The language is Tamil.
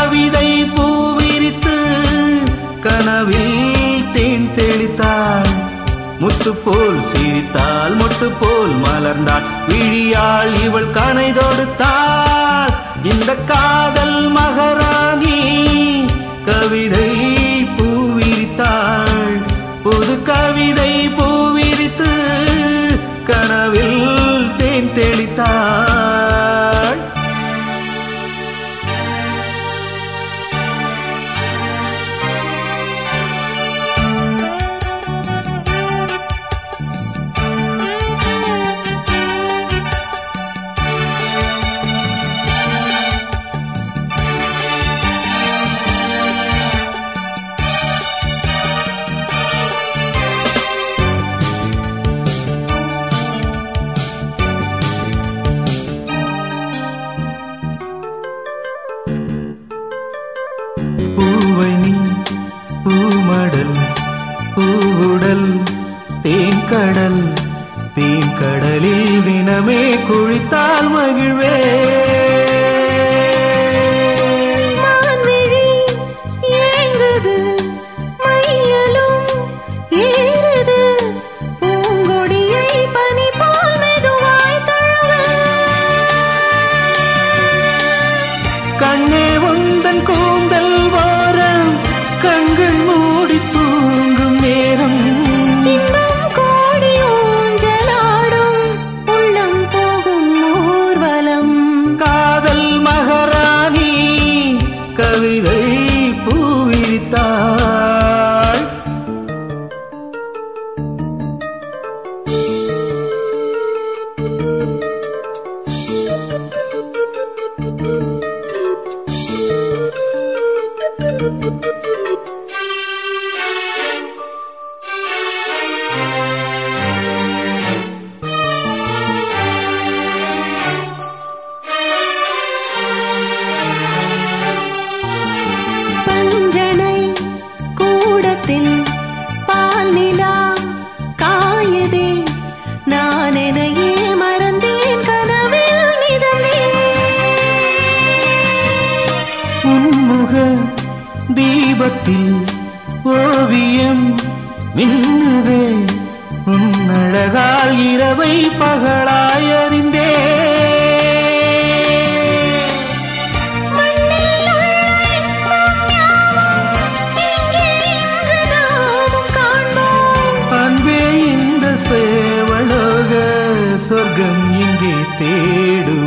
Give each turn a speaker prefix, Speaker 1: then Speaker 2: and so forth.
Speaker 1: கவிதை பூவிரித்து கனவில் தேன் தெளித்தாள் முத்து போல் சிரித்தாள் மொட்டு போல் மலர்ந்தாள் விழியாள் இவள் கனை தொடுத்தாள் இந்த காதல் மகாராணி கவிதை பூவிரித்தாள் புது கவிதை பூவிரித்து கனவில் தேன் தெளித்தாள் பூவை நீ பூமடல் பூவுடல் தேன்கடல் தேன்கடலில் தினமே குளித்தால் மகிழ்வே
Speaker 2: மான்விழி ஏங்குது, மையலும் ஏறுது, பூங்கொடியை பனி போல் மெதுவாய் தழுவ.
Speaker 1: கண்ணே உந்தன் கூந்தல் ஓரம் கண்கள் மூடி தூங்கும் நேரம்
Speaker 2: இன்பம் கோடி ஊஞ்சலாடும், உள்ளம் போகும் ஊர்வலம்.
Speaker 1: காதல் மகாராணி கவிதை பூவிரித்தாள்
Speaker 2: பஞ்சனை கூடத்தில் பால் நிலா காயுதே நான் என்னையே மறந்தேன் கனவில் மிதந்தேன்
Speaker 1: உன்முக தீபத்தில் ஓவியம் மின்னுதே உன்னழகால் இரவை பகலாய் அறிந்தே
Speaker 2: மண்ணில் உள்ள இன்பம் யாவும் இங்கே இன்று நாமும் காண்போம்
Speaker 1: அன்பே இந்த சேவலோக சொர்க்கம் இங்கே தேடு